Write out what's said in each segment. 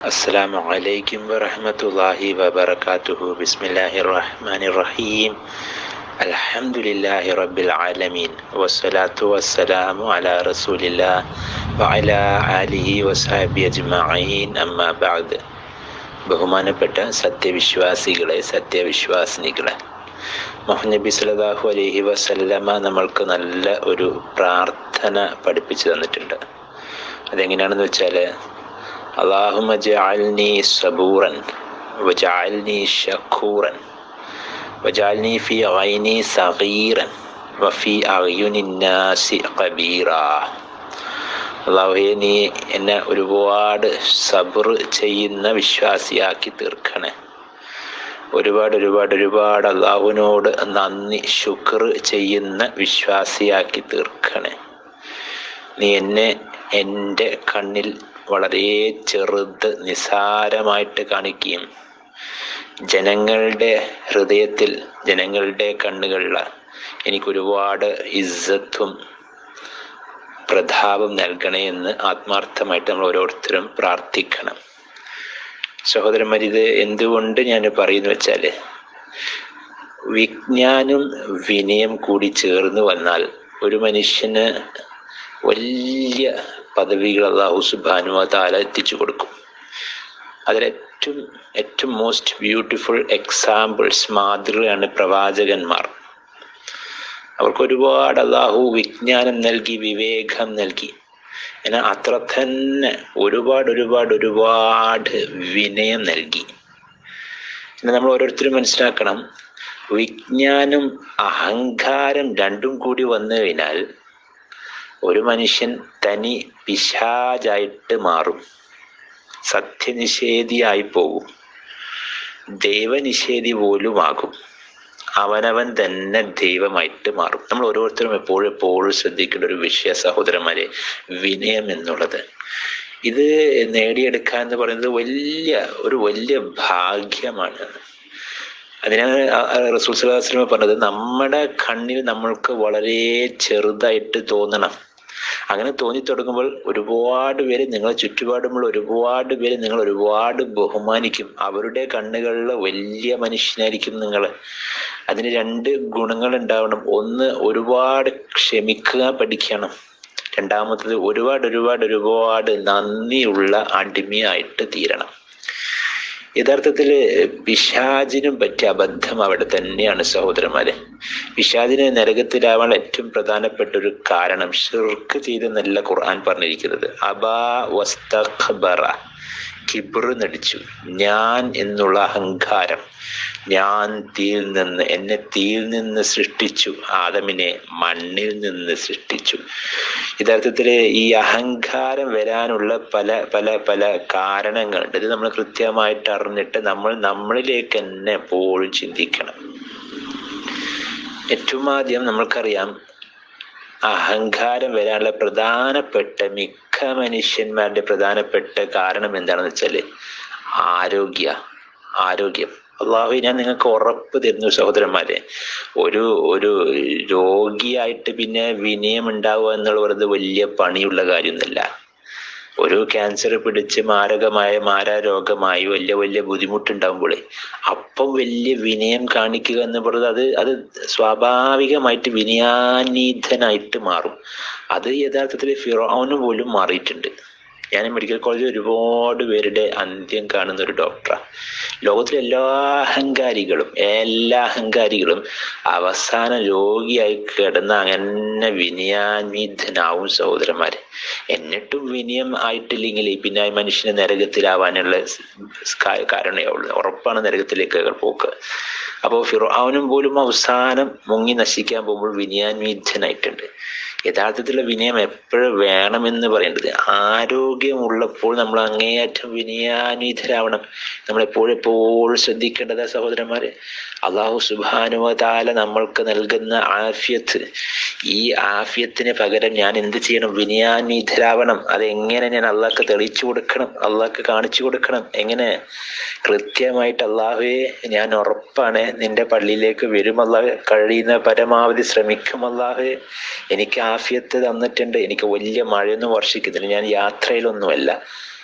السلام عليكم ورحمة الله وبركاته بسم الله الرحمن الرحيم الحمد لله رب العالمين والصلاة والسلام على رسول الله وعلى آله وصحبه أجمعين أما بعد ബഹുമാനപ്പെട്ട സത്യവിശ്വാസികളെ സത്യവിശ്വാസിനികളെ മുഹനബി സല്ലല്ലാഹു അലൈഹി വസല്ലമ നമ്മൾക്ക് നല്ല ഒരു പ്രാർത്ഥന പഠിപ്പിച്ചു തന്നിട്ടുണ്ട് അതെങ്ങനെയാണെന്ന് വെച്ചാൽ اللهم اجعلني صبورا واجعلني شكورا واجعلني في عيني صغيرا وفي أعين الناس كبيرا അള്ളാഹുയെ നീ എന്നെ ഒരുപാട് സബർ ചെയ്യുന്ന വിശ്വാസിയാക്കി തീർക്കണേ ഒരുപാട് ഒരുപാട് ഒരുപാട് അള്ളാഹുവിനോട് നന്ദി ശുക്ർ ചെയ്യുന്ന വിശ്വാസിയാക്കി തീർക്കണേ നീ എന്നെ എൻ്റെ കണ്ണിൽ വളരെ ചെറുത് നിസാരമായിട്ട് കാണിക്കുകയും ജനങ്ങളുടെ ഹൃദയത്തിൽ ജനങ്ങളുടെ കണ്ണുകളിൽ എനിക്കൊരുപാട് ഇസ്സത്തും പ്രതാപം നൽകണേ എന്ന് ആത്മാർത്ഥമായിട്ട് നമ്മൾ ഓരോരുത്തരും പ്രാർത്ഥിക്കണം സഹോദരന്മാർ ഇത് എന്തുകൊണ്ട് ഞാൻ പറയുന്നു വെച്ചാൽ വിജ്ഞാനം വിനയം കൂടി ചേർന്ന് വന്നാൽ ഒരു മനുഷ്യന് വലിയ പദവികൾ അള്ളാഹു സുബാനു താല എത്തിച്ചു കൊടുക്കും അതിലേറ്റവും ഏറ്റവും മോസ്റ്റ് ബ്യൂട്ടിഫുൾ എക്സാമ്പിൾസ് മാതൃകയാണ് പ്രവാചകന്മാർ അവർക്ക് ഒരുപാട് അള്ളാഹു വിജ്ഞാനം നൽകി വിവേകം നൽകി എന്നാൽ അത്ര തന്നെ ഒരുപാട് ഒരുപാട് ഒരുപാട് വിനയം നൽകി എന്നാൽ നമ്മൾ ഓരോരുത്തരും മനസ്സിലാക്കണം വിജ്ഞാനം അഹങ്കാരം രണ്ടും കൂടി വന്നു കഴിഞ്ഞാൽ ഒരു മനുഷ്യൻ തനി പിശാചായിട്ട് മാറും സത്യനിഷേധിയായി പോകും ദൈവനിഷേധി പോലും ആകും അവനവൻ തന്നെ ദൈവമായിട്ട് മാറും നമ്മൾ ഓരോരുത്തരും എപ്പോഴും എപ്പോഴും ശ്രദ്ധിക്കേണ്ട ഒരു വിഷയ സഹോദരന്മാരെ വിനയം എന്നുള്ളത് ഇത് നേടിയെടുക്കുക എന്ന് പറയുന്നത് വലിയ ഒരു വലിയ ഭാഗ്യമാണ് അതിനാണ് റസൂൽ സലാസ്ലമ പറഞ്ഞത് നമ്മുടെ കണ്ണിൽ നമ്മൾക്ക് വളരെ ചെറുതായിട്ട് തോന്നണം അങ്ങനെ തോന്നി തുടങ്ങുമ്പോൾ ഒരുപാട് പേര് നിങ്ങളെ ചുറ്റുപാടുമുള്ള ഒരുപാട് പേര് നിങ്ങൾ ഒരുപാട് ബഹുമാനിക്കും അവരുടെ കണ്ണുകളിൽ വലിയ മനുഷ്യനായിരിക്കും നിങ്ങൾ അതിന് രണ്ട് ഗുണങ്ങൾ ഉണ്ടാവണം ഒന്ന് ഒരുപാട് ക്ഷമിക്കുക പഠിക്കണം രണ്ടാമത്തത് ഒരുപാട് ഒരുപാട് ഒരുപാട് നന്ദിയുള്ള അടിമയായിട്ട് തീരണം യഥാർത്ഥത്തിൽ പിശാചിനും പറ്റിയ അബദ്ധം അവിടെ തന്നെയാണ് സഹോദരന്മാരെ പിശാചിന് നരകത്തിലാവാൻ ഏറ്റവും പ്രധാനപ്പെട്ട ഒരു കാരണം ഷിർക്ക് ചെയ്തെന്നല്ല ഖുർആൻ പറഞ്ഞിരിക്കുന്നത് അബാ വസ്തഖബറ കിബർ നടിച്ചു ഞാൻ എന്നുള്ള അഹങ്കാരം ഞാൻ തീയിൽ നിന്ന് എന്നെ തീയിൽ നിന്ന് സൃഷ്ടിച്ചു ആദമിനെ മണ്ണിൽ നിന്ന് സൃഷ്ടിച്ചു യഥാർത്ഥത്തിൽ ഈ അഹങ്കാരം വരാനുള്ള പല പല പല കാരണങ്ങളുണ്ട് ഇത് നമ്മൾ കൃത്യമായിട്ട് അറിഞ്ഞിട്ട് നമ്മൾ നമ്മളിലേക്ക് തന്നെ എപ്പോഴും ചിന്തിക്കണം ഏറ്റവും ആദ്യം നമ്മൾക്കറിയാം അഹങ്കാരം വരാനുള്ള പ്രധാനപ്പെട്ട മിക്ക മനുഷ്യന്മാരുടെ പ്രധാനപ്പെട്ട കാരണം എന്താണെന്ന് വെച്ചാൽ ആരോഗ്യ ആരോഗ്യം അള്ളാഹു ഞാൻ നിങ്ങൾക്ക് ഉറപ്പ് തരുന്നു സഹോദരന്മാരെ ഒരു ഒരു രോഗിയായിട്ട് പിന്നെ വിനയം ഉണ്ടാവുക എന്നുള്ള പറയുന്നത് വലിയ പണിയുള്ള കാര്യമൊന്നുമല്ല ഒരു ക്യാൻസർ പിടിച്ച് മാരകമായ മാരാരോഗമായി വലിയ വലിയ ബുദ്ധിമുട്ടുണ്ടാകുമ്പോൾ അപ്പം വലിയ വിനയം കാണിക്കുക എന്ന് പറയുന്നത് അത് അത് സ്വാഭാവികമായിട്ട് വിനയാനീതനായിട്ട് മാറും അത് യഥാർത്ഥത്തിൽ ഫിറോന് പോലും മാറിയിട്ടുണ്ട് ഞാൻ മെഡിക്കൽ കോളേജിൽ ഒരുപാട് പേരുടെ അന്ത്യം കാണുന്ന ഒരു ഡോക്ടറാണ് ലോകത്തിലെ എല്ലാ അഹങ്കാരികളും എല്ലാ അഹങ്കാരികളും അവസാന രോഗിയായി കിടന്ന അങ്ങനെ വിനയാന്വിതനാവും സഹോദരന്മാര് എന്നിട്ടും വിനയം ആയിട്ടില്ലെങ്കിൽ പിന്നെ മനുഷ്യന് നരകത്തിലാവാനുള്ള കാരണമേ ഉള്ളൂ ഉറപ്പാണ് നരകത്തിലേക്ക് പോക്ക് അപ്പോൾ ഫിറോനും പോലും അവസാനം മുങ്ങി നശിക്കാൻ പോകുമ്പോൾ വിനയാന്വിതനായിട്ടുണ്ട് യഥാർത്ഥത്തിലുള്ള വിനയം എപ്പോഴും വേണമെന്ന് പറയേണ്ടത് ആരോഗ്യമുള്ളപ്പോൾ നമ്മൾ അങ്ങേയറ്റം വിനയാന്വിതരാവണം നമ്മൾ എപ്പോഴും എപ്പോഴും ശ്രദ്ധിക്കേണ്ടത് സഹോദരന്മാരെ അള്ളാഹു സുബാനുവതാല നമ്മൾക്ക് നൽകുന്ന ആഫ്യത്ത് ഈ ആഫ്യത്തിന് പകരം ഞാൻ എന്ത് ചെയ്യണം വിനയാന്വിതരാവണം അതെങ്ങനെ ഞാൻ അള്ളാഹ്ക്ക് തെളിയിച്ചു കൊടുക്കണം അള്ളാഹ്ക്ക് കാണിച്ചു കൊടുക്കണം എങ്ങനെ കൃത്യമായിട്ട് അള്ളാഹുവെ ഞാൻ ഉറപ്പാണ് നിന്റെ പള്ളിയിലേക്ക് വരും അള്ളാഹ് കഴിയുന്ന പരമാവധി ശ്രമിക്കും അള്ളാഹു എനിക്ക് ആഫിയത്ത് തന്നിട്ടുണ്ട് എനിക്ക് വലിയ മഴയൊന്നും വർഷിക്കുന്നില്ല ഞാൻ യാത്രയിലൊന്നുമല്ല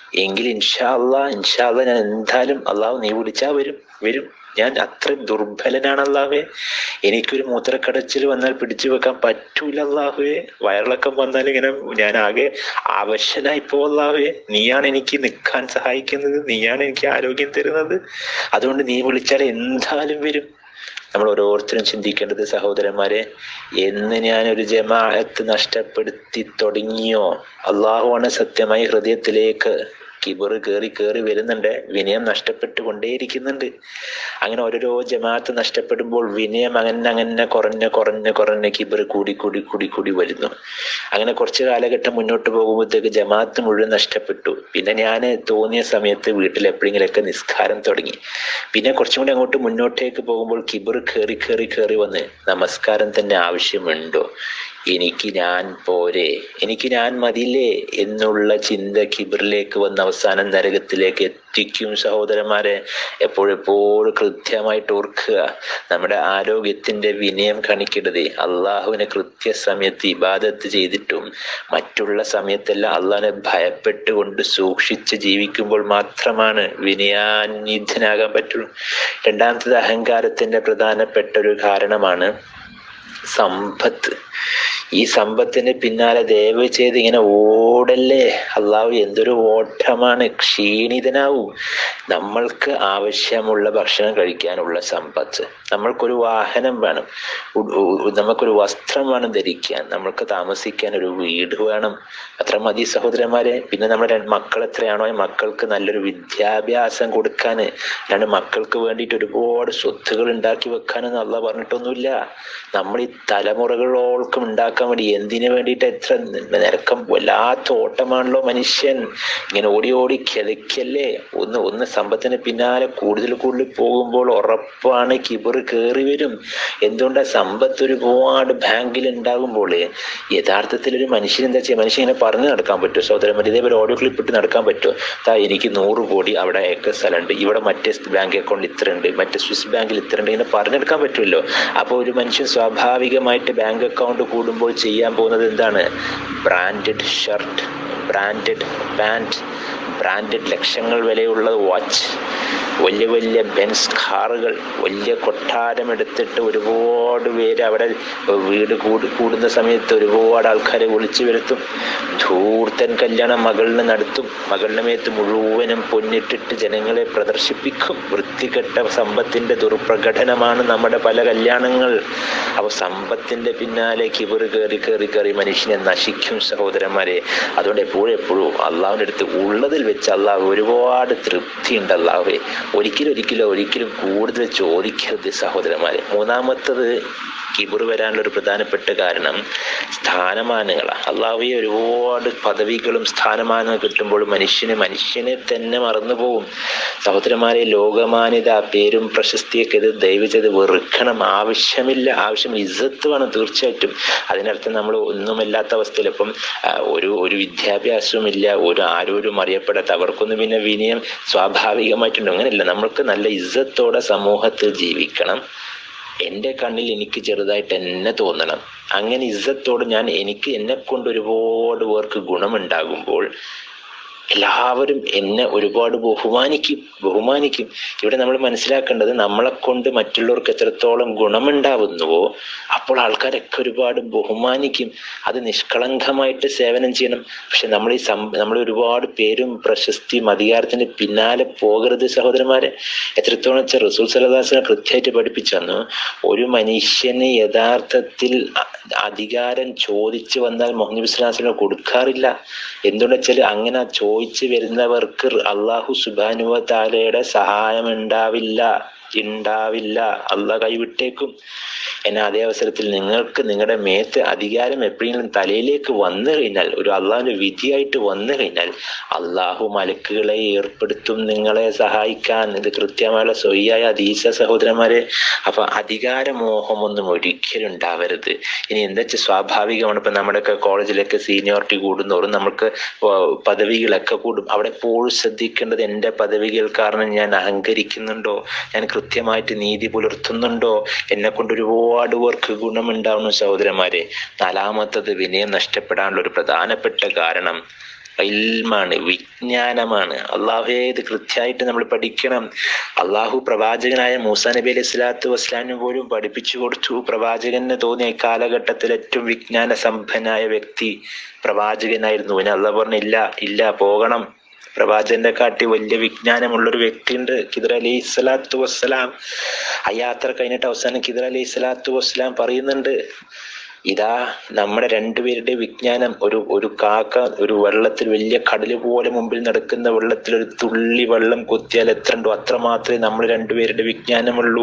എങ്കിൽ ഇൻഷാ അള്ളാ ഇൻഷാ അള്ളാ ഞാൻ എന്തായാലും അള്ളാഹു നീ വിളിച്ചാ വരും വരും ഞാൻ അത്ര ദുർബലനാണ് അള്ളാഹുവേ എനിക്കൊരു മൂത്രക്കടച്ചിൽ വന്നാൽ പിടിച്ചു വെക്കാൻ പറ്റൂല അള്ളാഹുവേ വയറിളക്കം വന്നാൽ ഇങ്ങനെ ഞാൻ ആകെ അവശനായി പോ അള്ളാഹുവേ നീയാണ് എനിക്ക് നിൽക്കാൻ സഹായിക്കുന്നത് നീയാണ് എനിക്ക് ആരോഗ്യം തരുന്നത് അതുകൊണ്ട് നീ വിളിച്ചാൽ എന്തായാലും വരും നമ്മൾ ഓരോരുത്തരും ചിന്തിക്കേണ്ടത് സഹോദരന്മാരെ എന്ന് ഞാൻ ഒരു ജമാഅത്ത് നഷ്ടപ്പെടുത്തി തുടങ്ങിയോ അള്ളാഹുവാണ് സത്യമായി ഹൃദയത്തിലേക്ക് കിബറ് കയറി കയറി വരുന്നുണ്ട് വിനയം നഷ്ടപ്പെട്ടു കൊണ്ടേയിരിക്കുന്നുണ്ട് അങ്ങനെ ഓരോരോ ജമാഅത്ത് നഷ്ടപ്പെടുമ്പോൾ വിനയം അങ്ങനെ അങ്ങനെ കുറഞ്ഞ് കുറഞ്ഞ് കുറഞ്ഞ് കിബറ് കൂടി കൂടി കൂടി കൂടി വരുന്നു അങ്ങനെ കുറച്ച് കാലഘട്ടം മുന്നോട്ട് പോകുമ്പോഴത്തേക്ക് ജമാഅത്ത് മുഴുവൻ നഷ്ടപ്പെട്ടു പിന്നെ ഞാൻ തോന്നിയ സമയത്ത് വീട്ടിൽ എപ്പോഴെങ്കിലൊക്കെ നിസ്കാരം തുടങ്ങി പിന്നെ കുറച്ചും കൂടി അങ്ങോട്ട് മുന്നോട്ടേക്ക് പോകുമ്പോൾ കിബറ് കയറി കയറി കയറി വന്ന് നമസ്കാരം തന്നെ ആവശ്യമുണ്ടോ എനിക്ക് ഞാൻ പോരെ എനിക്ക് ഞാൻ മതിലേ എന്നുള്ള ചിന്ത കിബറിലേക്ക് വന്ന് അവസാനം നരകത്തിലേക്ക് എത്തിക്കും സഹോദരന്മാരെ എപ്പോഴെപ്പോഴും കൃത്യമായിട്ട് ഓർക്കുക നമ്മുടെ ആരോഗ്യത്തിന്റെ വിനയം കാണിക്കരുത് അള്ളാഹുവിനെ കൃത്യസമയത്ത് ഇബാദത്ത് ചെയ്തിട്ടും മറ്റുള്ള സമയത്തെല്ലാം അള്ളാഹിനെ ഭയപ്പെട്ടുകൊണ്ട് സൂക്ഷിച്ച് ജീവിക്കുമ്പോൾ മാത്രമാണ് വിനയാന്വിതനാകാൻ പറ്റുള്ളൂ രണ്ടാമത്തത് അഹങ്കാരത്തിന്റെ പ്രധാനപ്പെട്ട ഒരു കാരണമാണ് സമ്പത്ത് ഈ സമ്പത്തിന് പിന്നാലെ ദയവ് ചെയ്ത് ഇങ്ങനെ ഓടല്ലേ അള്ളാഹു എന്തൊരു ഓട്ടമാണ് ക്ഷീണിതനാവും നമ്മൾക്ക് ആവശ്യമുള്ള ഭക്ഷണം കഴിക്കാനുള്ള സമ്പത്ത് നമ്മൾക്കൊരു വാഹനം വേണം നമുക്കൊരു വസ്ത്രം വേണം ധരിക്കാൻ നമ്മൾക്ക് താമസിക്കാൻ ഒരു വീട് വേണം അത്ര മതി സഹോദരന്മാരെ പിന്നെ നമ്മുടെ മക്കൾ എത്രയാണോ മക്കൾക്ക് നല്ലൊരു വിദ്യാഭ്യാസം കൊടുക്കാൻ അല്ലാണ്ട് മക്കൾക്ക് വേണ്ടിയിട്ട് ഒരുപാട് സ്വത്തുകൾ ഉണ്ടാക്കി വെക്കാനൊന്നും അല്ല പറഞ്ഞിട്ടൊന്നുമില്ല നമ്മൾ ഈ തലമുറകളോൾക്കും ഉണ്ടാക്കാൻ വേണ്ടി എന്തിനു വേണ്ടിയിട്ട് എത്ര നിരക്കം വല്ലാത്ത ഓട്ടമാണല്ലോ മനുഷ്യൻ ഇങ്ങനെ ഓടി ഓടി കിതയ്ക്കല്ലേ ഒന്ന് ഒന്ന് സമ്പത്തിന് പിന്നാലെ കൂടുതൽ കൂടുതൽ പോകുമ്പോൾ ഉറപ്പാണ് കിബർ കയറി വരും എന്തുകൊണ്ടാ സമ്പത്ത് ഒരുപാട് ബാങ്കിൽ ഉണ്ടാകുമ്പോൾ യഥാർത്ഥത്തിൽ ഒരു മനുഷ്യൻ എന്താ ചെയ്യുക മനുഷ്യൻ ഇങ്ങനെ പറഞ്ഞു നടക്കാൻ പറ്റുമോ സഹോദരന്മാർ ഇതേപോലെ ഓഡിയോ ക്ലിപ്പ് ഇട്ട് നടക്കാൻ പറ്റുമോ താ എനിക്ക് നൂറ് കോടി അവിടെ ഏക്കർ സ്ഥലമുണ്ട് ഇവിടെ മറ്റേ ബാങ്ക് അക്കൗണ്ട് ഇത്ര ഉണ്ട് മറ്റേ സ്വിസ് ബാങ്കിൽ ഇത്ര ഉണ്ട് ഇങ്ങനെ പറഞ്ഞെടുക്കാൻ പറ്റുമല്ലോ അപ്പോൾ ഒരു മനുഷ്യൻ സ്വാഭാവികമായിട്ട് ബാങ്ക് അക്കൗണ്ട് കൂടുമ്പോൾ ചെയ്യാൻ പോകുന്നത് എന്താണ് branded shirt branded pant branded ലക്ഷങ്ങൾ വിലയുള്ള വാച്ച് വലിയ വലിയ ബെൻസ് കാറുകൾ വലിയ കൊട്ടാരം എടുത്തിട്ട് ഒരുപാട് പേര് അവിടെ വീട് കൂടി കൂടുന്ന സമയത്ത് ഒരുപാട് ആൾക്കാരെ വിളിച്ചു വരുത്തും ധൂർത്തൻ കല്യാണം മകളിനെ നടത്തും മകളുടെ മേത്ത് മുഴുവനും പൊന്നിട്ടിട്ട് ജനങ്ങളെ പ്രദർശിപ്പിക്കും വൃത്തികെട്ട സമ്പത്തിന്റെ ദുർപ്രകടനമാണ് നമ്മുടെ പല കല്യാണങ്ങൾ അപ്പോൾ സമ്പത്തിന്റെ പിന്നാലെ കിബറ് കയറി കയറി കയറി മനുഷ്യനെ നശിക്കും സഹോദരന്മാരെ അതുകൊണ്ട് എപ്പോഴും എപ്പോഴും അള്ളാഹുവിൻ്റെ അടുത്ത് ഉള്ളതിൽ വെച്ച് അള്ളാഹു ഒരുപാട് തൃപ്തിയുണ്ട് അള്ളാഹുവെ ഒരിക്കലും ഒരിക്കലും ഒരിക്കലും കൂടുതൽ ചോദിക്കരുത് സഹോദരന്മാരെ മൂന്നാമത്തത് കിബിർ വരാനുള്ള ഒരു പ്രധാനപ്പെട്ട കാരണം സ്ഥാനമാനങ്ങളാണ് അള്ളാഹുയെ ഒരുപാട് പദവികളും സ്ഥാനമാനവും കിട്ടുമ്പോൾ മനുഷ്യന് മനുഷ്യനെ തന്നെ മറന്നു പോകും സഹോദരന്മാരെ ലോകമാന്യത പേരും പ്രശസ്തിയൊക്കെ ഇത് ദയവിച്ചത് വെറുക്കണം ആവശ്യമില്ല ആവശ്യം ഇജ്ജത്ത് വേണം തീർച്ചയായിട്ടും അതിനർത്ഥം നമ്മൾ ഒന്നുമില്ലാത്ത അവസ്ഥയിൽ ഇപ്പം ഒരു ഒരു വിദ്യാഭ്യാസവും ഇല്ല ഒരു ആരോരും അറിയപ്പെടാത്ത അവർക്കൊന്നും പിന്നെ വിനയം സ്വാഭാവികമായിട്ടുണ്ട് അങ്ങനെയല്ല നമ്മൾക്ക് നല്ല ഇജ്ജത്തോടെ സമൂഹത്തിൽ ജീവിക്കണം എൻ്റെ കണ്ണിൽ എനിക്ക് ചെറുതായിട്ട് എന്നെ തോന്നണം അങ്ങനെ ഇജ്ജത്തോട് ഞാൻ എനിക്ക് എന്നെ കൊണ്ട് ഒരുപാട് പേർക്ക് ഗുണമുണ്ടാകുമ്പോൾ എല്ലാവരും എന്നെ ഒരുപാട് ബഹുമാനിക്കും ബഹുമാനിക്കും ഇവിടെ നമ്മൾ മനസ്സിലാക്കേണ്ടത് നമ്മളെ കൊണ്ട് മറ്റുള്ളവർക്ക് എത്രത്തോളം ഗുണമുണ്ടാവുന്നുവോ അപ്പോൾ ആൾക്കാരൊക്കെ ഒരുപാട് ബഹുമാനിക്കും അത് നിഷ്കളങ്കമായിട്ട് സേവനം ചെയ്യണം പക്ഷെ നമ്മൾ ഈ സം നമ്മൾ ഒരുപാട് പേരും പ്രശസ്തിയും അധികാരത്തിന് പിന്നാലെ പോകരുത് സഹോദരന്മാരെ എത്രത്തോളം വെച്ചാൽ റസൂൽ സലദാസിനെ കൃത്യമായിട്ട് പഠിപ്പിച്ചു തന്നു ഒരു മനുഷ്യന് യഥാർത്ഥത്തിൽ അധികാരം ചോദിച്ചു വന്നാൽ മുഹമ്മദ് ബിസ്ലാസിനെ കൊടുക്കാറില്ല എന്തുകൊണ്ടെന്ന് വെച്ചാൽ അങ്ങനെ ചോദിച്ചു വരുന്നവർക്ക് അള്ളാഹു സുബാനുവ താലയുടെ സഹായം ഉണ്ടാവില്ല ഉണ്ടാവില്ല അള്ള കൈവിട്ടേക്കും എന്നാൽ അതേ അവസരത്തിൽ നിങ്ങൾക്ക് നിങ്ങളുടെ മേത്ത് അധികാരം എപ്പോഴെങ്കിലും തലയിലേക്ക് വന്നു കഴിഞ്ഞാൽ ഒരു അള്ളാഹിന്റെ വിധിയായിട്ട് വന്നു കഴിഞ്ഞാൽ അള്ളാഹു മലക്കുകളെ ഏർപ്പെടുത്തും നിങ്ങളെ സഹായിക്കാൻ ഇത് കൃത്യമായുള്ള സ്വയ്യായ അതീശ സഹോദരന്മാരെ അപ്പൊ അധികാരമോഹമൊന്നും ഒരിക്കലും ഉണ്ടാവരുത് ഇനി എന്താ വെച്ചാൽ സ്വാഭാവികമാണ് ഇപ്പൊ നമ്മുടെയൊക്കെ കോളേജിലൊക്കെ സീനിയോറിറ്റി കൂടുന്നോറും നമുക്ക് പദവികളൊക്കെ കൂടും അവിടെ എപ്പോഴും ശ്രദ്ധിക്കേണ്ടത് എൻ്റെ പദവികൾ കാരണം ഞാൻ അഹങ്കരിക്കുന്നുണ്ടോ ഞാൻ കൃത്യമായിട്ട് നീതി പുലർത്തുന്നുണ്ടോ എന്നെ കൊണ്ട് ഒരുപാട് പേർക്ക് ഗുണമുണ്ടാവുന്നു സഹോദരന്മാരെ നാലാമത്തത് വിനയം നഷ്ടപ്പെടാനുള്ള ഒരു പ്രധാനപ്പെട്ട കാരണം ഇൽമാണ് വിജ്ഞാനമാണ് അള്ളാഹുവെ ഇത് കൃത്യമായിട്ട് നമ്മൾ പഠിക്കണം അള്ളാഹു പ്രവാചകനായ മൂസ നബി അലൈഹി സ്വലാത്തു വസ്ലാമിന് പോലും പഠിപ്പിച്ചു കൊടുത്തു പ്രവാചകന് തോന്നിയ കാലഘട്ടത്തിൽ ഏറ്റവും വിജ്ഞാന സമ്പന്നായ വ്യക്തി പ്രവാചകനായിരുന്നു പിന്നെ അള്ളാഹ് പറഞ്ഞു ഇല്ല ഇല്ല പോകണം പ്രവാചകന്റെ കാട്ടി വലിയ വിജ്ഞാനമുള്ളൊരു വ്യക്തിയുണ്ട് ഖിദർ അലൈഹി സ്വലാത്തു വസ്സലാം ആ യാത്ര കഴിഞ്ഞിട്ട് അവസാനം ഖിദർ അലൈഹി സ്വലാത്തു വസ്സലാം പറയുന്നുണ്ട് ഇതാ നമ്മുടെ രണ്ടുപേരുടെ വിജ്ഞാനം ഒരു ഒരു കാക്ക ഒരു വെള്ളത്തിൽ വലിയ കടല് പോലെ മുമ്പിൽ നടക്കുന്ന വെള്ളത്തിൽ ഒരു തുള്ളി വെള്ളം കൊത്തിയാൽ എത്ര ഉണ്ടോ അത്ര മാത്രമേ നമ്മൾ രണ്ടുപേരുടെ വിജ്ഞാനമുള്ളൂ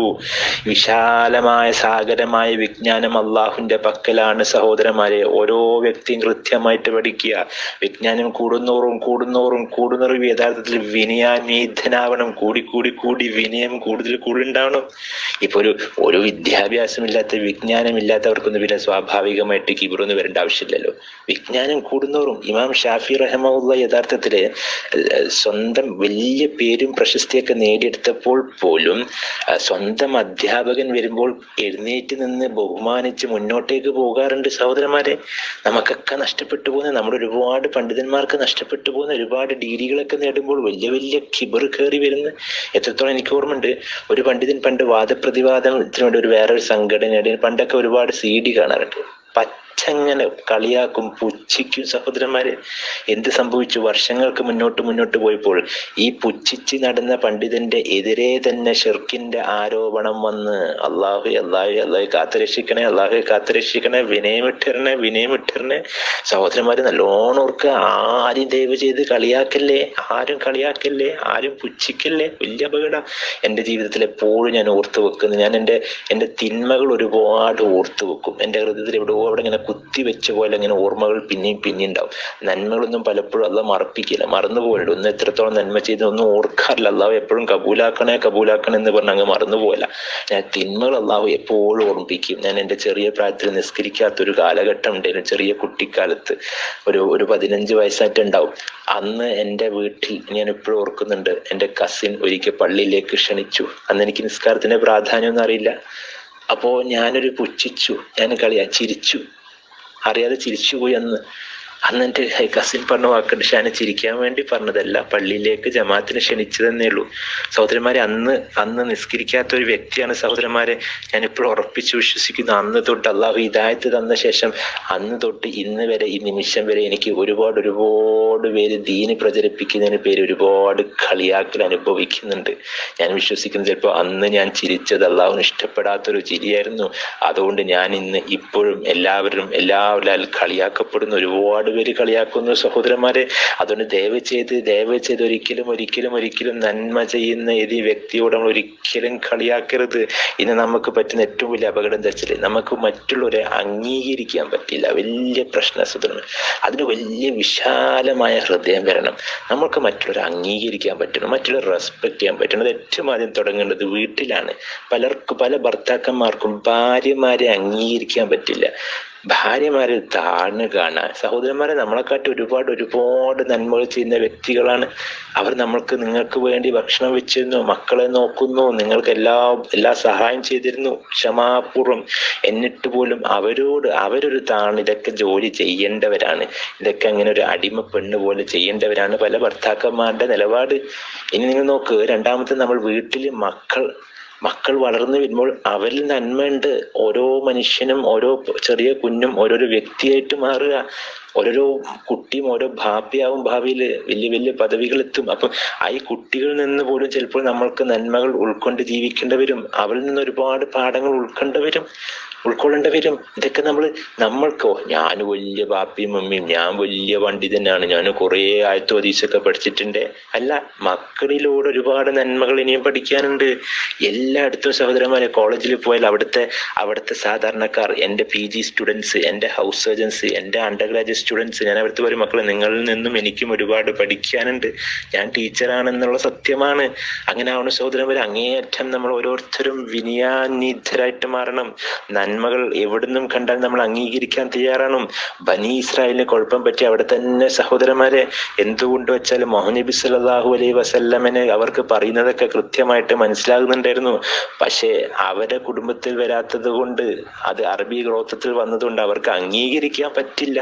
വിശാലമായ സാഗരമായ വിജ്ഞാനം അള്ളാഹുവിന്റെ പക്കലാണ് സഹോദരന്മാരെ ഓരോ വ്യക്തിയും കൃത്യമായിട്ട് പഠിക്കുക വിജ്ഞാനം കൂടുന്നോറും കൂടുന്നോറും കൂടുന്നോറും യഥാർത്ഥത്തിൽ വിനയാനീതനാവണം കൂടി കൂടി കൂടി വിനയം കൂടുതൽ കൂടുണ്ടാവണം ഇപ്പൊ ഒരു ഒരു വിദ്യാഭ്യാസമില്ലാത്ത വിജ്ഞാനമില്ലാത്തവർക്കൊന്നും പിന്നെ സ്വാഭാവികമായിട്ട് കിബിറൊന്നും വരേണ്ട ആവശ്യമില്ലല്ലോ വിജ്ഞാനം കൂടുന്നോറും ഇമാം ഷാഫി റഹമുള്ള യഥാർത്ഥത്തില് ഏർ സ്വന്തം വലിയ പേരും പ്രശസ്തിയൊക്കെ നേടിയെടുത്തപ്പോൾ പോലും അഹ് സ്വന്തം അധ്യാപകൻ വരുമ്പോൾ എഴുന്നേറ്റ് നിന്ന് ബഹുമാനിച്ച് മുന്നോട്ടേക്ക് പോകാറുണ്ട് സഹോദരന്മാരെ നമുക്കൊക്കെ നഷ്ടപ്പെട്ടു പോകുന്ന നമ്മുടെ ഒരുപാട് പണ്ഡിതന്മാർക്ക് നഷ്ടപ്പെട്ടു പോകുന്ന ഒരുപാട് ഡിഗ്രികളൊക്കെ നേടുമ്പോൾ വലിയ വലിയ കിബർ കയറി വരുന്ന എത്രത്തോളം എനിക്ക് ഓർമ്മയുണ്ട് ഒരു പണ്ഡിതൻ പണ്ട് വാദപ്രതിവാദത്തിന് വേണ്ടി ഒരു വേറൊരു സംഘടനയുടെ പണ്ടൊക്കെ ഒരുപാട് സി ഡി കാണാറുണ്ട് പച്ചങ്ങനെ കളിയാക്കും പുച്ഛിക്കും സഹോദരന്മാരെ എന്ത് സംഭവിച്ചു വർഷങ്ങൾക്ക് മുന്നോട്ട് മുന്നോട്ട് പോയപ്പോൾ ഈ പുച്ഛിച്ച് നടന്ന പണ്ഡിതന്റെ എതിരെ തന്നെ ഷിർക്കിന്റെ ആരോപണം വന്ന് അള്ളാഹു അള്ളാഹു അള്ളാഹു കാത്തുരക്ഷിക്കണേ അള്ളാഹു കാത്തുരക്ഷിക്കണേ വിനയമിട്ടിരണേ വിനയമിട്ടിരണേ സഹോദരന്മാര് നല്ലോണം ഓർക്കുക ആരും ദയവ് ചെയ്ത് കളിയാക്കല്ലേ ആരും കളിയാക്കല്ലേ ആരും പുച്ഛിക്കല്ലേ വലിയ അപകടം എൻ്റെ ജീവിതത്തിൽ എപ്പോഴും ഞാൻ ഓർത്തു വെക്കുന്നു ഞാൻ എൻ്റെ എൻ്റെ തിന്മകൾ ഒരുപാട് ഓർത്തു വെക്കും എൻ്റെ ഹൃദയത്തിൽ എവിടെയോ അവിടെ ഇങ്ങനെ കുത്തി വെച്ച പോലെ ഇങ്ങനെ ഓർമ്മകൾ പിന്നെയും പിന്നെയും ഉണ്ടാവും നന്മകളൊന്നും പലപ്പോഴും അല്ല മറപ്പിക്കില്ല മറന്നു പോകലുണ്ട് ഒന്ന് എത്രത്തോളം നന്മ ചെയ്ത് ഒന്നും ഓർക്കാറില്ല അള്ളാഹു എപ്പോഴും കബൂലാക്കണേ കബൂലാക്കണേ എന്ന് പറഞ്ഞ് അങ്ങ് മറന്നു പോകല ഞാൻ തിന്മകൾ അള്ളാഹു എപ്പോഴും ഓർമ്മിപ്പിക്കും ഞാൻ എൻ്റെ ചെറിയ പ്രായത്തിൽ നിസ്കരിക്കാത്തൊരു കാലഘട്ടം ഉണ്ടായിരുന്നു ചെറിയ കുട്ടിക്കാലത്ത് ഒരു ഒരു പതിനഞ്ച് വയസ്സായിട്ടുണ്ടാവും അന്ന് എൻ്റെ വീട്ടിൽ ഞാൻ എപ്പോഴും ഓർക്കുന്നുണ്ട് എൻ്റെ കസിൻ ഒരിക്കൽ പള്ളിയിലേക്ക് ക്ഷണിച്ചു അന്ന് എനിക്ക് നിസ്കാരത്തിന്റെ പ്രാധാന്യമൊന്നും അറിയില്ല അപ്പോ ഞാനൊരു പുച്ഛിച്ചു ഞാൻ കളിയാ ചിരിച്ചു അറിയാതെ ചിരിച്ചുപോയി അന്ന് അന്ന് എൻ്റെ കസിൻ പറഞ്ഞ വാക്കുണ്ട് ഷാന ചിരിക്കാൻ വേണ്ടി പറഞ്ഞതല്ല പള്ളിയിലേക്ക് ജമാഅത്തിന് ക്ഷണിച്ചതെന്നേ ഉള്ളൂ സഹോദരന്മാരെ അന്ന് അന്ന് നിസ്കരിക്കാത്ത ഒരു വ്യക്തിയാണ് സഹോദരന്മാരെ ഞാൻ ഇപ്പോൾ ഉറപ്പിച്ചു വിശ്വസിക്കുന്നു അന്ന് തൊട്ട് അള്ളാഹു ഹിദായത്ത് തന്ന ശേഷം അന്ന് തൊട്ട് ഇന്ന് വരെ ഈ നിമിഷം വരെ എനിക്ക് ഒരുപാട് ഒരുപാട് പേര് ദീന് പ്രചരിപ്പിക്കുന്നതിന് പേര് ഒരുപാട് കളിയാക്കൽ അനുഭവിക്കുന്നുണ്ട് ഞാൻ വിശ്വസിക്കുന്നത് ചിലപ്പോൾ അന്ന് ഞാൻ ചിരിച്ചത് അള്ളാഹുവിന് ഇഷ്ടപ്പെടാത്തൊരു ചിരിയായിരുന്നു അതുകൊണ്ട് ഞാൻ ഇന്ന് ഇപ്പോഴും എല്ലാവരും എല്ലാവരും കളിയാക്കപ്പെടുന്ന ഒരുപാട് പേര് കളിയാക്കുന്നു സഹോദരന്മാരെ അതുകൊണ്ട് ദയവ് ചെയ്ത് ദയവ് ചെയ്ത് ഒരിക്കലും ഒരിക്കലും ഒരിക്കലും നന്മ ചെയ്യുന്ന ഏത് വ്യക്തിയോട് നമ്മൾ ഒരിക്കലും കളിയാക്കരുത് ഇന്ന് നമുക്ക് പറ്റുന്ന ഏറ്റവും വലിയ അപകടം എന്താ വെച്ചാൽ നമുക്ക് മറ്റുള്ളവരെ അംഗീകരിക്കാൻ പറ്റില്ല വലിയ പ്രശ്ന സഹോദരൻ അതിന് വലിയ വിശാലമായ ഹൃദയം വരണം നമുക്ക് മറ്റുള്ളവരെ അംഗീകരിക്കാൻ പറ്റണം മറ്റുള്ളവരെ റെസ്പെക്ട് ചെയ്യാൻ പറ്റണം അത് ഏറ്റവും ആദ്യം തുടങ്ങേണ്ടത് വീട്ടിലാണ് പലർക്കും പല ഭർത്താക്കന്മാർക്കും ഭാര്യമാരെ അംഗീകരിക്കാൻ പറ്റില്ല ഭാര്യമാരെ താഴ്ന്നു കാണാൻ സഹോദരന്മാരെ നമ്മളെക്കാട്ടി ഒരുപാട് ഒരുപാട് നന്മകൾ ചെയ്യുന്ന വ്യക്തികളാണ് അവർ നമ്മൾക്ക് നിങ്ങൾക്ക് വേണ്ടി ഭക്ഷണം വെച്ചിരുന്നു മക്കളെ നോക്കുന്നു നിങ്ങൾക്ക് എല്ലാ എല്ലാ സഹായം ചെയ്തിരുന്നു ക്ഷമാപൂർവം എന്നിട്ട് പോലും അവരോട് അവരൊരു താണ് ഇതൊക്കെ ജോലി ചെയ്യേണ്ടവരാണ് ഇതൊക്കെ അങ്ങനെ ഒരു അടിമ പെണ്ണ് പോലെ ചെയ്യേണ്ടവരാണ് പല ഭർത്താക്കന്മാരുടെ നിലപാട് ഇനി നിങ്ങൾ നോക്ക് രണ്ടാമത്തെ നമ്മൾ വീട്ടിൽ മക്കൾ മക്കൾ വളർന്നു വരുമ്പോൾ അവരിൽ നന്മയുണ്ട് ഓരോ മനുഷ്യനും ഓരോ ചെറിയ കുഞ്ഞും ഓരോരോ വ്യക്തിയായിട്ട് മാറുക ഓരോരോ കുട്ടിയും ഓരോ ഭാവിയാവും ഭാവിയിൽ വലിയ വലിയ പദവികൾ എത്തും അപ്പം ആ ഈ കുട്ടികളിൽ നിന്ന് പോലും ചിലപ്പോൾ നമ്മൾക്ക് നന്മകൾ ഉൾക്കൊണ്ട് ജീവിക്കേണ്ടി വരും അവരിൽ നിന്ന് ഒരുപാട് പാഠങ്ങൾ ഉൾക്കൊണ്ട വരും ഉൾക്കൊള്ളേണ്ടി വരും ഇതൊക്കെ നമ്മൾ നമ്മൾക്കോ ഞാൻ വലിയ ബാപ്പിയും മമ്മിയും ഞാൻ വലിയ പണ്ഡിതനാണ് ഞാൻ കുറേ ആയത്തോ ഹദീസൊക്കെ പഠിച്ചിട്ടുണ്ട് അല്ല മക്കളിലൂടെ ഒരുപാട് നന്മകൾ ഇനിയും പഠിക്കാനുണ്ട് എല്ലായിടത്തും സഹോദരന്മാരെ കോളേജിൽ പോയാൽ അവിടുത്തെ അവിടുത്തെ സാധാരണക്കാർ എൻ്റെ പി ജി സ്റ്റുഡൻസ് എൻ്റെ ഹൗസ് സർജൻസ് എൻ്റെ അണ്ടർ ഗ്രാജുവേറ്റ് സ്റ്റുഡൻസ് ഞാൻ അവിടുത്തെ പറയും മക്കളെ നിങ്ങളിൽ നിന്നും എനിക്കും ഒരുപാട് പഠിക്കാനുണ്ട് ഞാൻ ടീച്ചറാണെന്നുള്ള സത്യമാണ് അങ്ങനെ ആവണ സഹോദരന്മാരെ അങ്ങേയറ്റം നമ്മൾ ഓരോരുത്തരും വിനയാനിധരായിട്ട് മാറണം നന്മകൾ എവിടുന്നും കണ്ടാൽ നമ്മൾ അംഗീകരിക്കാൻ തയ്യാറാണ് ബനി ഇസ്രായേലിന് കുഴപ്പം പറ്റി അവിടെ തന്നെ സഹോദരന്മാരെ എന്തുകൊണ്ട് വെച്ചാൽ മുഹമ്മദ് നബി സല്ലല്ലാഹു അലൈഹി വസല്ലമന് അവർക്ക് പറയുന്നതൊക്കെ കൃത്യമായിട്ട് മനസ്സിലാകുന്നുണ്ടായിരുന്നു പക്ഷേ അവരുടെ കുടുംബത്തിൽ വരാത്തത് കൊണ്ട് അത് അറബി ഗോത്രത്തിൽ വന്നതുകൊണ്ട് അവർക്ക് അംഗീകരിക്കാൻ പറ്റില്ല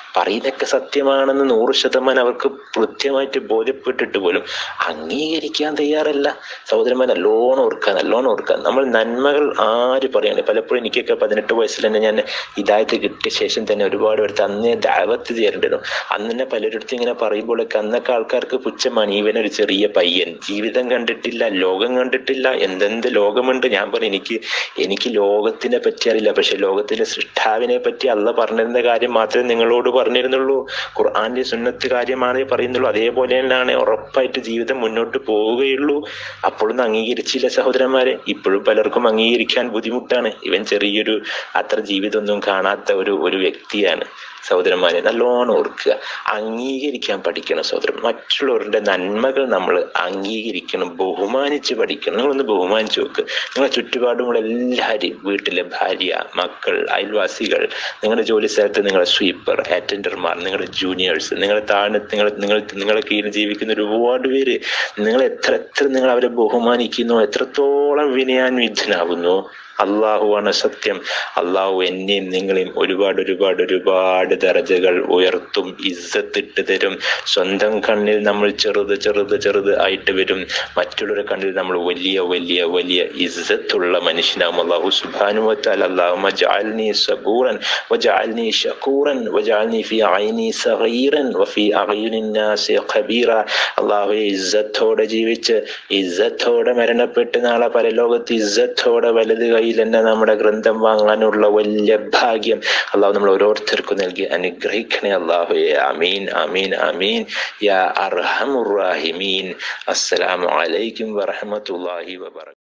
പറയുന്നതൊക്കെ സത്യമാണെന്ന് നൂറ് ശതമാനം അവർക്ക് കൃത്യമായിട്ട് ബോധ്യപ്പെട്ടിട്ട് പോലും അംഗീകരിക്കാൻ തയ്യാറല്ല സഹോദരന്മാർ നല്ലോണം ഓർക്കുക നല്ലോണം ഓർക്കുക നമ്മൾ നന്മകൾ ആര് പറയാണ് പലപ്പോഴും എനിക്കൊക്കെ പതിനെട്ട് വയസ്സിൽ തന്നെ ഞാൻ ഇതായത് കിട്ടിയ ശേഷം തന്നെ ഒരുപാട് പേർക്ക് അന്നേ ദാവത്ത് ചേരേണ്ടിരുന്നു അന്ന് തന്നെ പലരിടത്തും ഇങ്ങനെ പറയുമ്പോഴൊക്കെ അന്നൊക്കെ ആൾക്കാർക്ക് പുച്ഛമാണ് ഇവനൊരു ചെറിയ പയ്യൻ ജീവിതം കണ്ടിട്ടില്ല ലോകം കണ്ടിട്ടില്ല എന്തെന്ത് ലോകമുണ്ട് ഞാൻ പറയും എനിക്ക് എനിക്ക് ലോകത്തിനെ പറ്റി അറിയില്ല പക്ഷെ ലോകത്തിന്റെ സൃഷ്ടാവിനെ പറ്റി അല്ല പറഞ്ഞിരുന്ന കാര്യം മാത്രമേ നിങ്ങളോട് പറഞ്ഞിരുന്നുള്ളൂ ഖുർആന്റെ സുന്നത്ത് കാര്യമാണ് പറയുന്നുള്ളൂ അതേപോലെ തന്നെയാണ് ഉറപ്പായിട്ട് ജീവിതം മുന്നോട്ട് പോവുകയുള്ളൂ അപ്പോഴൊന്നും അംഗീകരിച്ചില്ല സഹോദരന്മാരെ ഇപ്പോഴും പലർക്കും അംഗീകരിക്കാൻ ബുദ്ധിമുട്ടാണ് ഇവൻ ചെറിയൊരു അത്ര ജീവിതമൊന്നും കാണാത്ത ഒരു ഒരു വ്യക്തിയാണ് സഹോദരന്മാരെ നല്ലോണം ഓർക്കുക അംഗീകരിക്കാൻ പഠിക്കണം സഹോദരൻ മറ്റുള്ളവരുടെ നന്മകൾ നമ്മൾ അംഗീകരിക്കണം ബഹുമാനിച്ച് പഠിക്കണം നിങ്ങളൊന്ന് ബഹുമാനിച്ച് നോക്ക് നിങ്ങളെ ചുറ്റുപാടുമുള്ള എല്ലാവരും വീട്ടിലെ ഭാര്യ മക്കൾ അയൽവാസികൾ നിങ്ങളുടെ ജോലി സ്ഥലത്ത് നിങ്ങളുടെ സ്വീപ്പർ അറ്റൻഡർമാർ നിങ്ങളുടെ ജൂനിയേഴ്സ് നിങ്ങളെ താഴെ നിങ്ങൾ നിങ്ങൾ നിങ്ങളെ കീഴിൽ ജീവിക്കുന്ന ഒരുപാട് പേര് നിങ്ങൾ എത്ര എത്ര നിങ്ങൾ അവരെ ബഹുമാനിക്കുന്നു എത്രത്തോളം വിനയാൻവിധനാകുന്നു അള്ളാഹുവാണ് സത്യം അള്ളാഹു എന്നെയും നിങ്ങളെയും ഒരുപാട് ഒരുപാട് ഒരുപാട് ദർജകൾ ഉയർത്തും ഇസ്സത്തിട്ട് തരും സ്വന്തം കണ്ണിൽ നമ്മൾ ചെറുത് ചെറുത് ചെറുത് ആയിട്ട് വരും മറ്റുള്ളവരുടെ കണ്ണിൽ നമ്മൾ വലിയ വലിയ വലിയ ഇസ്സത്തുള്ള മനുഷ്യനാകും അള്ളാഹു സുബാനുവത്താൽ അള്ളാഹു ജാൽനി സബൂറൻ വജാൽനി ഷക്കൂറൻ വജാൽനി ഫി ഐനി സഗീറൻ വഫി അഗയുനിന്നാസി ഖബീറ അള്ളാഹു ഇസ്സത്തോടെ ജീവിച്ച് ഇസ്സത്തോടെ മരണപ്പെട്ട് നാളെ പരലോകത്ത് ഇസ്സത്തോടെ വലത് കൈ കയ്യിൽ തന്നെ നമ്മുടെ ഗ്രന്ഥം വാങ്ങാനുള്ള വലിയ ഭാഗ്യം അള്ളാഹു നമ്മൾ ഓരോരുത്തർക്കും നൽകി അനുഗ്രഹിക്കണേ അള്ളാഹു അമീൻ അമീൻ അമീൻ യാ അർഹമുറാഹിമീൻ അസ്സലാമു അലൈക്കും വറഹമത്തുള്ളാഹി വബറകാതുഹു